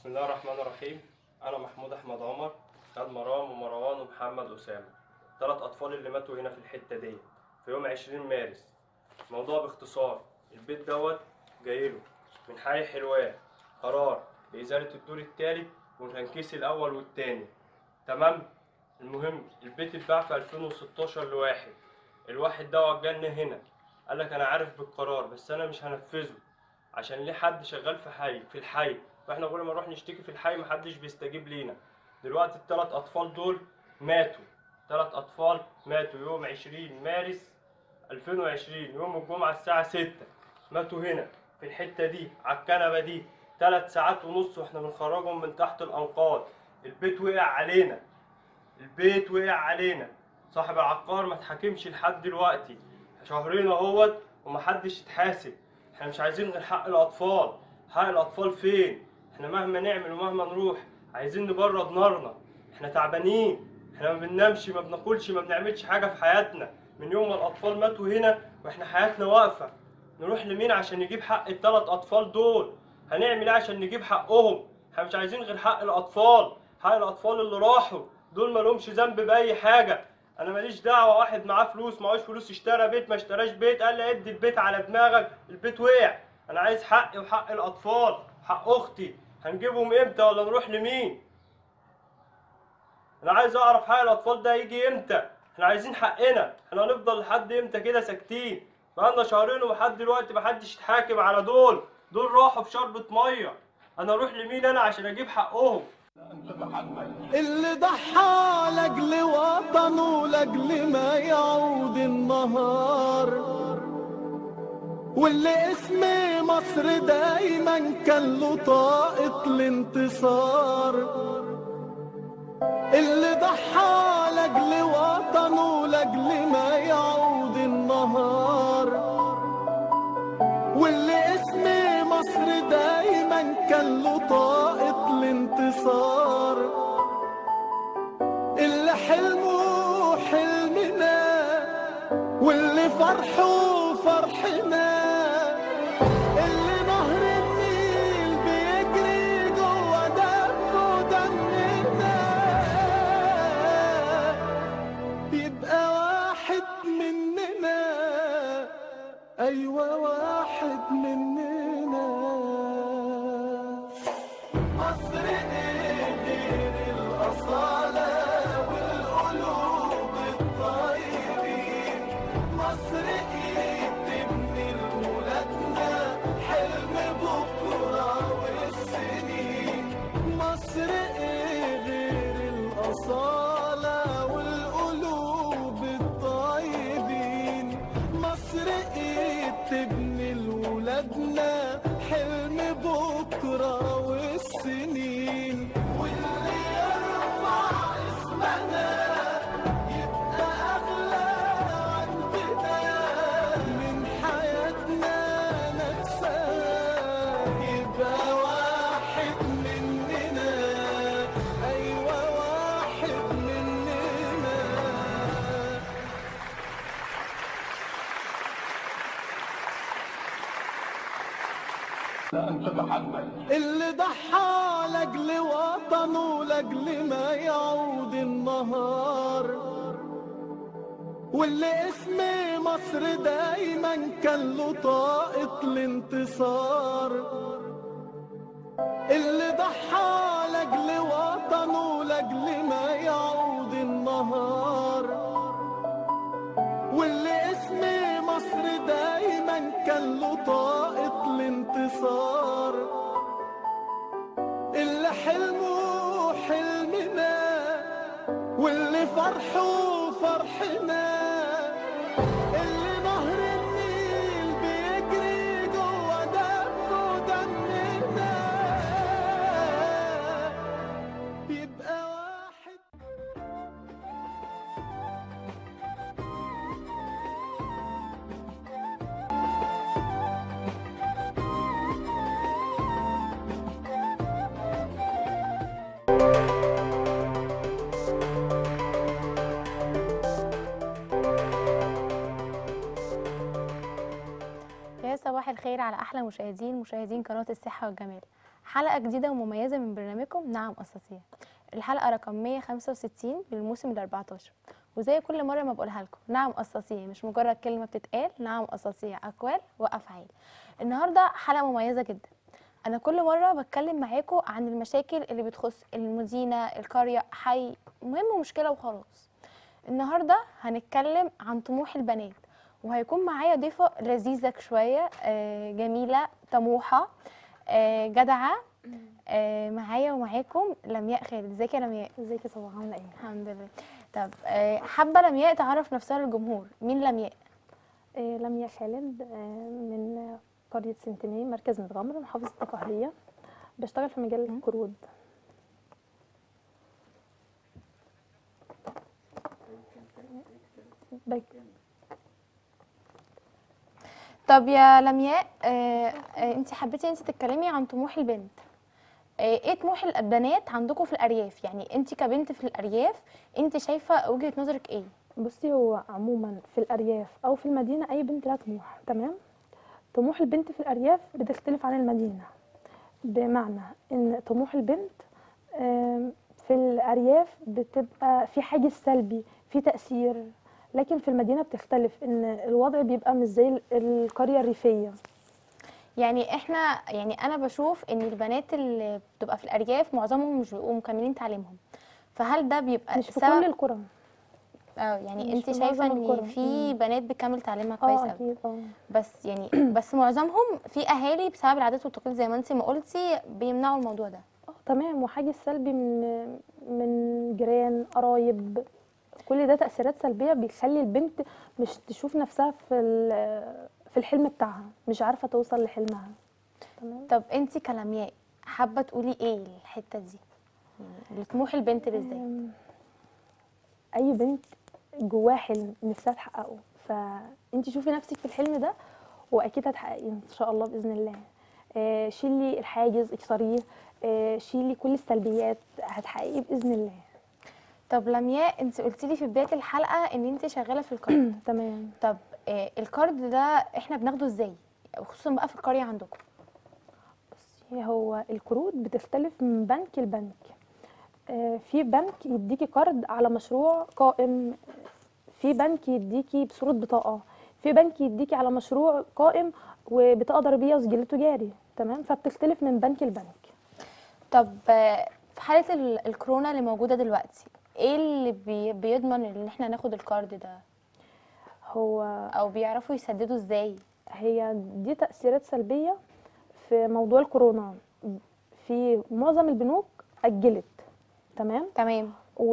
بسم الله الرحمن الرحيم انا محمود احمد عمر خد مرام ومروان ومحمد اسامه ثلاث اطفال اللي ماتوا هنا في الحته دي في يوم 20 مارس الموضوع باختصار البيت دوت جاي له من حي حلوان قرار بازاله الدور الثالث والتنكيس الاول والثاني تمام المهم البيت اتباع في 2016 لواحد الواحد دوت جالنا هنا قال لك انا عارف بالقرار بس انا مش هنفذه عشان ليه حد شغال في حي في الحي فاحنا كل ما نروح نشتكي في الحي محدش بيستجيب لينا دلوقتي الثلاث اطفال دول ماتوا ثلاث اطفال ماتوا يوم 20 مارس 2020 يوم الجمعة الساعة 6 ماتوا هنا في الحتة دي على الكنبة دي ثلاث ساعات ونص واحنا بنخرجهم من تحت الأنقاض البيت وقع علينا البيت وقع علينا صاحب العقار ما اتحاكمش لحد دلوقتي شهرين اهوت ومحدش اتحاسب احنا مش عايزين غير حق الأطفال حق الأطفال فين احنا مهما نعمل ومهما نروح عايزين نبرد نارنا احنا تعبانين احنا ما بننامش ما بناكلش ما بنعملش حاجة في حياتنا من يوم ما الأطفال ماتوا هنا واحنا حياتنا واقفة نروح لمين عشان نجيب حق الثلاث أطفال دول هنعمل ايه عشان نجيب حقهم احنا مش عايزين غير حق الأطفال حق الأطفال اللي راحوا دول ما لهمش ذنب بأي حاجة انا ماليش دعوه واحد معاه فلوس معهوش فلوس اشترى بيت ما اشتراش بيت قال لي ادي البيت على دماغك البيت وقع انا عايز حقي وحق الاطفال حق اختي هنجيبهم امتى ولا نروح لمين انا عايز اعرف حق الاطفال ده هيجي امتى احنا عايزين حقنا احنا هنفضل لحد امتى كده ساكتين بقالنا شهرين ولحد دلوقتي محدش اتحاكم على دول دول راحوا في شربة ميه انا اروح لمين انا عشان اجيب حقهم اللي ضحى لاجل وطنه لاجل ما يعود النهار واللي اسم مصر دايما كان له طاقة الانتصار اللي ضحى لاجل وطنه لاجل ما يعود النهار واللي اسم مصر دايما كان له طاقة الانتصار اللي حلمه حلمنا واللي فرحه فرحنا اللي نهر النيل بيجري جوا دمه دمنا يبقى واحد مننا أيوة واحد مننا مصر ايه غير الأصالة والقلوب الطيبين مصر ايه تبني لولادنا حلم بكرة والسنين مصر ايه غير الأصالة والقلوب الطيبين مصر ايه تبني لولادنا حلم بكرة والسنين واللي يرفع اسمنا يبقى أغلى عندنا من حياتنا نفسها يبقى واحد مننا أيوة واحد مننا اللي ضحى لاجل وطنه لاجل ما يعود النهار واللي اسم مصر دايما كان له طاقة الانتصار اللي ضحى لاجل وطنه لاجل ما يعود النهار واللي اسم مصر دايما كان له طاقة الانتصار اللي حلمه حلمنا واللي فرحه فرحنا اللي نهر النيل بيجري جوا دمه دمنا يبقى واحد يا صباح الخير على احلى مشاهدين مشاهدين قناه الصحه والجمال حلقة جديدة ومميزة من برنامجكم نعم أستطيع الحلقة رقم 165 بالموسم ال 14 وزي كل مرة ما بقولها لكم نعم أستطيع مش مجرد كلمة بتتقال نعم أستطيع أقوال وأفعال النهاردة حلقة مميزة جدا أنا كل مرة بتكلم معاكم عن المشاكل اللي بتخص المدينة القرية حي مهم مشكلة وخلاص النهاردة هنتكلم عن طموح البنات وهيكون معايا ضيفة لذيذة شوية آه، جميلة طموحة آه، جدعة آه، معايا ومعاكم لمياء خالد ازيك يا لمياء ازيك يا صباح عامله ايه الحمد لله طب آه، حابة لمياء تعرف نفسها للجمهور مين لمياء آه لميا خالد آه من قريه سنتيني مركز متغمر محافظه الدقهليه بشتغل في مجال القروض بك- طب يا لمياء آه، آه، انت حبيتي انت تتكلمي عن طموح البنت آه، ايه طموح البنات عندكم في الارياف يعني انت كبنت في الارياف انت شايفه وجهه نظرك ايه بصي هو عموما في الارياف او في المدينه اي بنت لها طموح تمام طموح البنت في الارياف بتختلف عن المدينه بمعنى ان طموح البنت آم، في الارياف بتبقى في حاجز سلبي في تاثير لكن في المدينه بتختلف ان الوضع بيبقى مش زي ال- القريه الريفيه يعني احنا يعني انا بشوف ان البنات اللي بتبقى في الارياف معظمهم مش بيبقوا مكملين تعليمهم فهل ده بيبقى مش في سبب كل القرى اه يعني مش انت في شايفه معظم ان القرى. في مم. بنات بتكمل تعليمها كويس اه قوي اكيد اه بس يعني بس معظمهم في اهالي بسبب العادات والتقاليد زي ما انت ما قلتي بيمنعوا الموضوع ده اه تمام وحاجز سلبي من من جيران قرايب كل ده تأثيرات سلبية بيخلي البنت مش تشوف نفسها في ال- في الحلم بتاعها مش عارفة توصل لحلمها تمام طب انت كلمياء حابه تقولي ايه الحته دي يعني لطموح البنت بالذات أم، أي بنت جواها حلم نفسها تحققه فأنت شوفي نفسك في الحلم ده وأكيد هتحققيه إن شاء الله بإذن الله آه، شيلي الحاجز اكسريه آه، شيلي كل السلبيات هتحققيه بإذن الله طب لمياء انت قلتي لي في بدايه الحلقه ان انت شغاله في القرض تمام طب آه القرض ده احنا بناخده ازاي خصوصا بقى في القريه عندكم بصي هو القروض بتختلف من بنك لبنك آه، في بنك يديكي قرض على مشروع قائم في بنك يديكي بصورة بطاقة في بنك يديكي على مشروع قائم وبطاقة ضريبية وسجل تجاري تمام فبتختلف من بنك لبنك طب آه في حاله ال- الكورونا اللي موجوده دلوقتي ايه اللي بي بيضمن ان احنا ناخد القرض ده هو او بيعرفوا يسددوا ازاي هي دي تأثيرات سلبية في موضوع الكورونا في معظم البنوك أجلت تمام تمام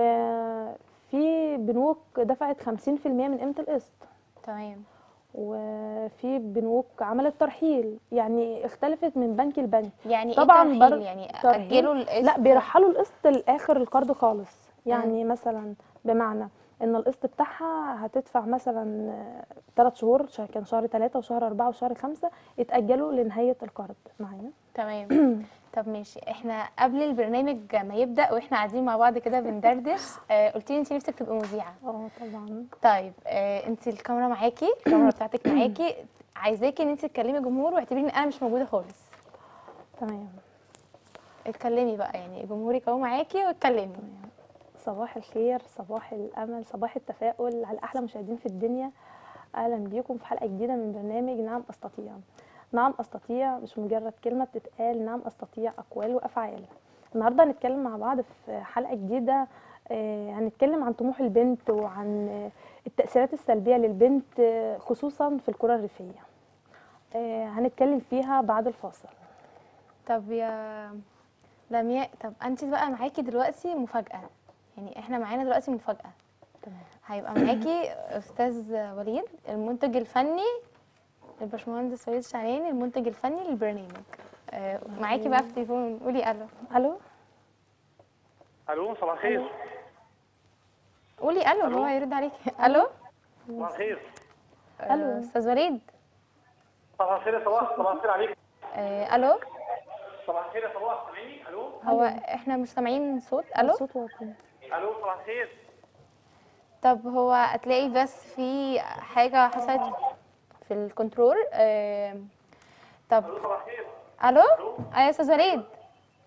وفي بنوك دفعت 50% من قيمة القسط تمام وفي بنوك عملت ترحيل يعني اختلفت من بنك لبنك يعني طبعاً ايه ترحيل بر- يعني ترحيل- اجلوا القسط لا بيرحلوا القسط لاخر القرض خالص يعني مثلا بمعنى ان القسط بتاعها هتدفع مثلا ثلاث شهور شهر- كان شهر ثلاثة وشهر أربعة وشهر خمسة اتأجلوا لنهاية القرض معايا تمام طب ماشي احنا قبل البرنامج ما يبدا واحنا قاعدين مع بعض كده بندردش آه قلت لي انت نفسك تبقي مذيعه اه طبعا طيب آه انت الكاميرا معاكي الكاميرا بتاعتك معاكي عايزاكي ان انت تكلمي الجمهور واعتبري ان انا مش موجوده خالص تمام اتكلمي بقى يعني جمهورك اهو معاكي واتكلمي صباح الخير صباح الأمل صباح التفاؤل على أحلى مشاهدين في الدنيا أهلا بيكم في حلقة جديدة من برنامج نعم أستطيع نعم أستطيع مش مجرد كلمة بتتقال نعم أستطيع أقوال وأفعال النهاردة هنتكلم مع بعض في حلقة جديدة آه، هنتكلم عن طموح البنت وعن آه، التأثيرات السلبية للبنت آه، خصوصا في القرى الريفية آه، هنتكلم فيها بعد الفاصل طب يا لمياء طب انت بقى معاكي دلوقتي مفاجاه يعني احنا معانا دلوقتي مفاجاه تمام هيبقى معاكي استاذ وليد المنتج الفني الباشمهندس وليد شعلاني المنتج الفني للبرنامج آه، معاكي بقى في التليفون قولي الو ألو الو صباح الخير قولي الو ألو؟ هو هيرد عليكي الو صباح الخير آه، ألو. استاذ وليد صباح الخير يا صباح صباح الخير عليك آه، الو صباح الخير يا صباح سامعني الو هو احنا مش سامعين صوت الو الصوت واطي الو صباح الخير طب هو هتلاقي بس في حاجه حصلت في الكنترول آه، طب الو صباح الخير الو ايوه يا استاذ وليد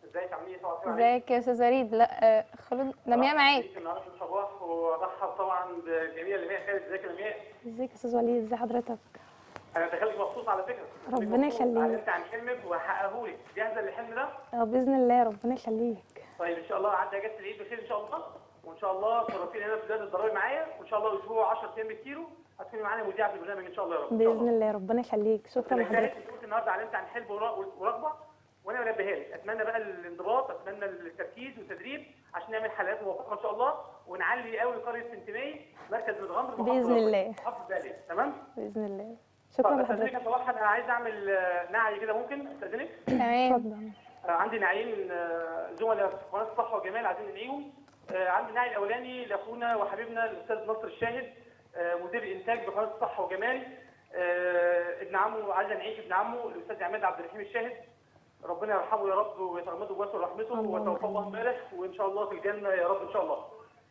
ازيك عاملين ايه صباح الخير عليكم. ازيك يا استاذ وليد لا آه، خلود لمياء معاك ازيك النهارده صباح وارحب طبعا بجميع لمياء خالد ازيك يا لمياء ازيك يا استاذ وليد ازي حضرتك انا دخلت مخصوص على فكره ربنا مخصوص. يخليك. علمت عن حلمك وهحققه لك جاهزه للحلم ده اه باذن الله ربنا يخليك طيب ان شاء الله عدى اجازه العيد بخير ان شاء الله وان شاء الله تشرفين هنا في بلاد الضرايب معايا وان شاء الله اسبوع 10 ايام بالكيلو هتكوني معانا مذيعه في البرنامج ان شاء الله يا رب إن شاء باذن الله. الله ربنا يخليك شكرا رجالة، لحضرتك انت قلت النهارده علمت عن حلم ورغ- ورغبه وانا منبهها لك اتمنى بقى الانضباط اتمنى التركيز والتدريب عشان نعمل حلقات موفقه ان شاء الله ونعلي قوي قريه سنتيمي مركز متغمر محافظة بإذن الرابع. الله. محافظه بالي تمام باذن الله طب شكرا استاذنك لحضرتك يا صباح انا عايز اعمل آه، نعي كده ممكن استاذنك تمام اتفضل آه، عندي نعيين آه، زملاء في قناه الصحه والجمال عايزين ننعيهم آه، عندي النعي الاولاني لاخونا وحبيبنا الاستاذ نصر الشاهد آه، مدير الانتاج بقناه الصحه والجمال آه، ابن عمه عايز نعيش ابن عمه الاستاذ عماد عبد الرحيم الشاهد ربنا يرحمه يا رب ويتغمده بواسع رحمته اللهم وتوفاه الله آمين. امبارح وان شاء الله في الجنه يا رب ان شاء الله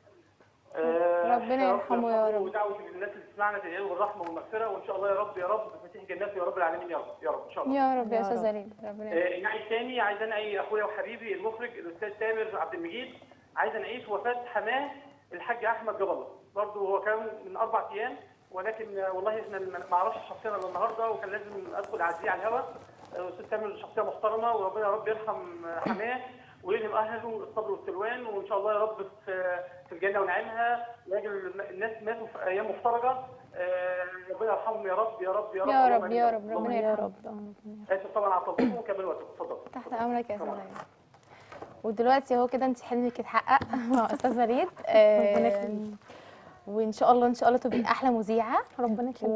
آه، ربنا يا يرحمه يا رب. ودعوه الناس اللي تسمعنا تدعي بالرحمه والمغفره وان شاء الله يا رب يا رب بفتح جنات يا رب العالمين يا رب يا رب ان شاء الله يا رب يا يا استاذ رب. وليد ربنا يرحمه. آه، النعي الثاني عايز انعي اخويا وحبيبي المخرج الاستاذ تامر عبد المجيد عايز انعيش وفاه حماه الحاج احمد جاب الله برضه هو كان من اربع ايام ولكن آه، والله احنا ما ما اعرفش شخصيا الا النهارده وكان لازم ادخل اعزيه على الهواء آه، الاستاذ تامر شخصيه محترمه وربنا يا رب يرحم آه، حماه ويلهم اهله الصبر والسلوان وان شاء الله يا رب في في الجنه ونعيمها لاجل الناس ماتوا في ايام مفترجه آه، ربنا يرحمهم يا رب يا رب يا رب يا اللهم رب آمين. يا رب اللهم ربنا آمين. يا يرحمه رب اه ربنا اسف طبعا على التوقيت وكمل وقتك اتفضل تحت امرك يا استاذ وليد ودلوقتي اهو كده انت حلمك اتحقق مع استاذ وليد آه، ربنا يخليك. وان شاء الله ان شاء الله تبقي احلى مذيعه ربنا يخليك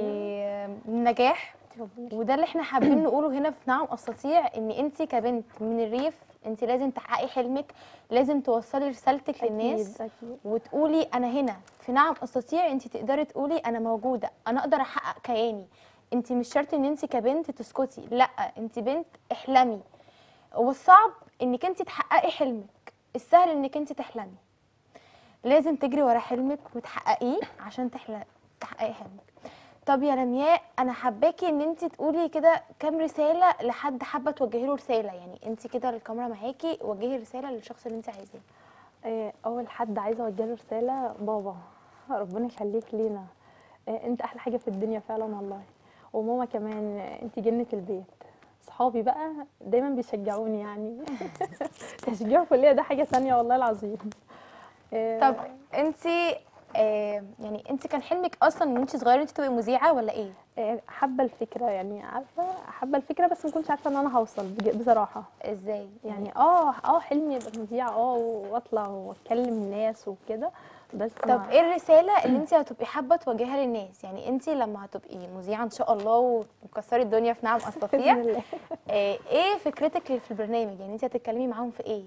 والنجاح ربنا يخليك. وده اللي احنا حابين نقوله هنا في نعم استطيع ان انت كبنت من الريف انت لازم تحققي حلمك لازم توصلي رسالتك للناس اكيد اكيد وتقولي انا هنا في نعم استطيع انت تقدري تقولي انا موجوده انا اقدر احقق كياني انت مش شرط ان انت كبنت تسكتي لا انت بنت احلمي والصعب انك انت تحققي حلمك السهل انك انت تحلمي لازم تجري ورا حلمك وتحققيه عشان تحلم تحققي حلمك طب يا لمياء انا حباكي ان انت تقولي كده كام رساله لحد حابه توجهي له رساله يعني انت كده الكاميرا معاكي وجهي رساله للشخص اللي انت عايزاه آه، اول حد عايزه اوجه له رساله بابا ربنا يخليك لينا آه، انت احلى حاجه في الدنيا فعلا والله وماما كمان آه، انت جنه البيت صحابي بقى دايما بيشجعوني يعني تشجيع الكليه ده حاجه ثانيه والله العظيم آه، طب انت آه يعني انت كان حلمك اصلا من انت صغيره انت تبقي مذيعه ولا ايه آه، حابه الفكره يعني عارفه حابه الفكره بس ما كنتش عارفه ان انا هوصل بج- بصراحه ازاي يعني اه اه حلمي ابقى مذيعه اه واطلع واتكلم الناس وكده بس طب ما- ايه الرساله اللي انت هتبقي حابه توجهها للناس يعني انت لما هتبقي مذيعه ان شاء الله وتكسري الدنيا في نعم بإذن استطيع الله. آه ايه فكرتك اللي في البرنامج يعني انت هتتكلمي معاهم في ايه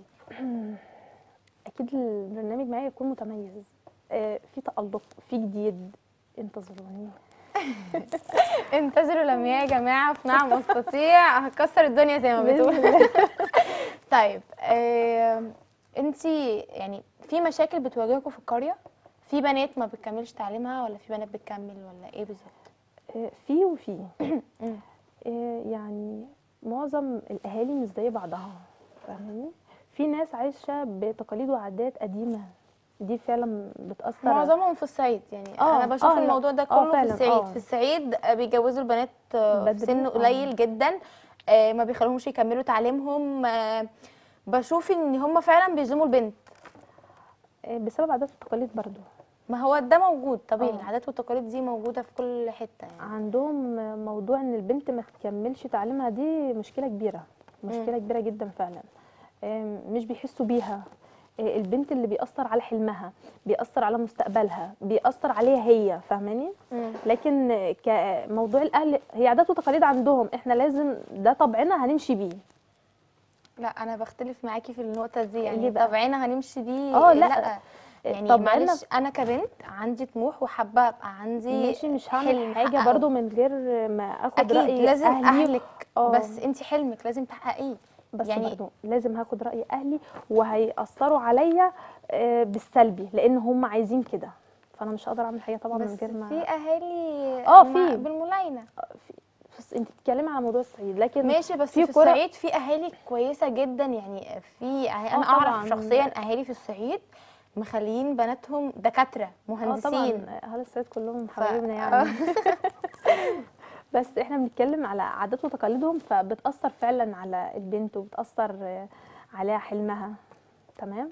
اكيد البرنامج معايا يكون متميز آه، في تألق في جديد انتظروني انتظروا لمياء يا جماعه في نعم استطيع هكسر الدنيا زي ما بإذن بتقول الله. طيب آه انت يعني في مشاكل بتواجهكم في القريه في بنات ما بتكملش تعليمها ولا في بنات بتكمل ولا ايه بالظبط آه، في وفي آه، يعني معظم الاهالي مش زي بعضها فاهماني في ناس عايشه بتقاليد وعادات قديمه دي فعلا بتاثر معظمهم في الصعيد يعني آه، انا بشوف آه، لا. الموضوع ده آه، كله في فعلاً، الصعيد آه. في الصعيد آه، بيجوزوا البنات آه، في بدري، سن آه. قليل جدا آه، ما بيخلوهمش يكملوا تعليمهم آه، بشوف ان هم فعلا بيظلموا البنت آه، بسبب عادات وتقاليد برضو ما هو ده موجود طبيعي آه. العادات والتقاليد دي موجوده في كل حته يعني عندهم موضوع ان البنت ما تكملش تعليمها دي مشكله كبيره مشكله كبيره جدا فعلا آم، مش بيحسوا بيها آه، البنت اللي بيأثر على حلمها بيأثر على مستقبلها بيأثر عليها هي فاهماني مم. لكن آه، كموضوع الاهل هي عادات وتقاليد عندهم احنا لازم ده طبعنا هنمشي بيه لا انا بختلف معاكي في النقطه دي ليه يعني بقى؟ طبعنا هنمشي بيه آه، لا. لا يعني طبعنا- معلش انا كبنت عندي طموح وحابه ابقى عندي ماشي مش هعمل حلم حاجه أحققه. برضو من غير ما اخد اكيد راي لازم اهلي اهلك آه. بس انت حلمك لازم تحققيه بس يعني يعني برضو لازم هاخد راي اهلي وهيأثروا عليا آه، بالسلبي لان هم عايزين كده فانا مش هقدر اعمل حاجه طبعا من بس غير ما في اهالي آه، مع- في. بالملاينه في- انت بتتكلمي على موضوع الصعيد لكن ماشي بس في في, كرة- الصعيد في اهالي كويسه جدا يعني في أهالي انا آه اعرف طبعاً. شخصيا اهالي في الصعيد مخليين بناتهم دكاتره اه مهندسين طبعا اهل الصعيد كلهم ف- حبايبنا يعني بس احنا بنتكلم على عادات وتقاليدهم فبتأثر فعلا على البنت وبتأثر آه، عليها حلمها تمام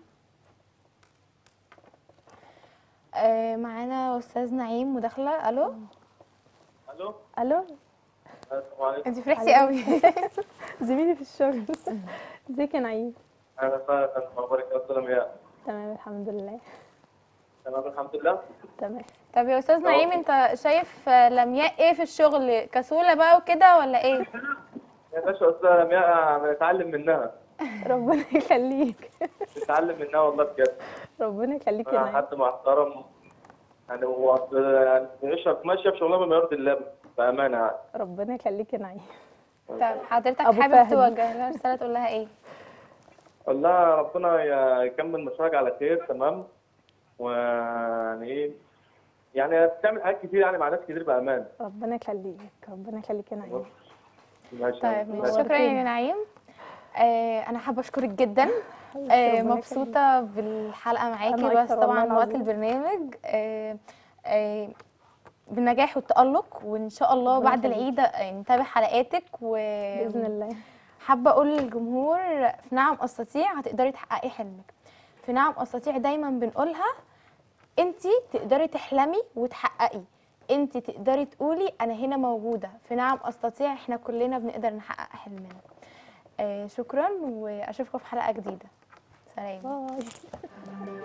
آه معانا استاذ نعيم مداخله الو الو الو السلام عليكم انت فرحتي قوي زميلي في الشغل ازيك يا نعيم انا فاهم اخبارك يا استاذ لمياء تمام الحمد لله تمام الحمد لله تمام طب يا استاذ نعيم انت شايف آه، لمياء ايه في الشغل كسوله بقى وكده ولا ايه يا باشا استاذ لمياء بنتعلم منها ربنا يخليك بنتعلم منها والله بجد ربنا يخليك يا أنا نعيم حد محترم يعني هو أصل يعني ماشيه ماشيه في شغلها بما يرضي الله بامانه يعني ربنا يخليك يا نعيم طب حضرتك أبو حابب فهد. توجه لها رساله تقول لها ايه والله ربنا ي- يكمل مشروعك على خير تمام ويعني ايه يعني بتعمل حاجات كتير يعني مع ناس كتير بامان ربنا يخليك ربنا يخليك يا نعيم ماشي طيب ماشي. ماشي. شكرا يا نعيم آه انا حابه اشكرك جدا آه ربنا مبسوطه بالحلقه معاكي أنا بس أكتر والله طبعا وقت العظيم. البرنامج آه آه بالنجاح والتألق وإن شاء الله ربنا بعد يخليك. العيد آه، نتابع حلقاتك و باذن الله حابه اقول للجمهور في نعم استطيع هتقدري تحققي حلمك في نعم استطيع دايما بنقولها انت تقدري تحلمي وتحققي انت تقدري تقولي انا هنا موجوده في نعم استطيع احنا كلنا بنقدر نحقق حلمنا آه شكرا واشوفكم في حلقه جديده سلام باي